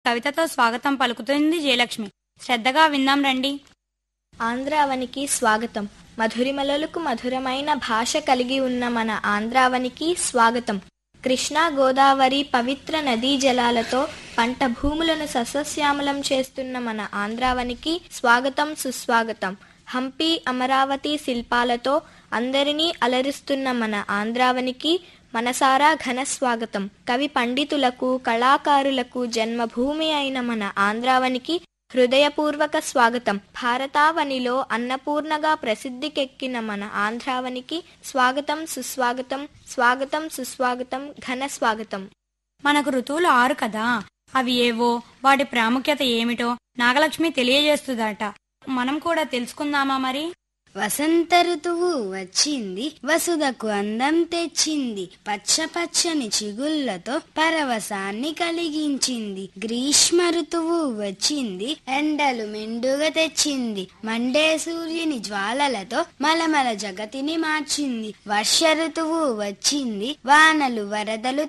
కవితతో స్వాగతం పలుకుతుంది జయలక్ష్మి శ్రద్ధగా విందాం రండి ఆంధ్రావనికి స్వాగతం మధురిమలలకు మధురమైన భాష కలిగి ఉన్న మన ఆంధ్రావనికి స్వాగతం కృష్ణా గోదావరి పవిత్ర నదీ జలాలతో పంట భూములను సస్యశ్యామలం చేస్తున్న మన ఆంధ్రావనికి స్వాగతం సుస్వాగతం హంపి అమరావతి శిల్పాలతో అందరినీ అలరిస్తున్న మన ఆంధ్రావనికి మనసారా ఘన స్వాగతం కవి పండితులకు కళాకారులకు జన్మభూమి అయిన మన ఆంధ్రావనికి హృదయపూర్వక స్వాగతం భారతావనిలో అన్నపూర్ణగా ప్రసిద్ధికెక్కిన మన ఆంధ్రావనికి స్వాగతం సుస్వాగతం స్వాగతం సుస్వాగతం ఘన స్వాగతం మనకు ఋతువులు ఆరు కదా అవి ఏవో వాటి ప్రాముఖ్యత ఏమిటో నాగలక్ష్మి తెలియజేస్తుందట మనం కూడా తెలుసుకుందామా మరి వసంత ఋతువు వచ్చింది వసుదకు అందం తెచ్చింది పచ్చ పచ్చని చిగుళ్లతో పరవశాన్ని కలిగించింది గ్రీష్మ ఋతువు వచ్చింది ఎండలు మెండుగా తెచ్చింది మండే సూర్యుని జ్వాలలతో మలమల జగతిని మార్చింది వర్ష ఋతువు వచ్చింది వానలు వరదలు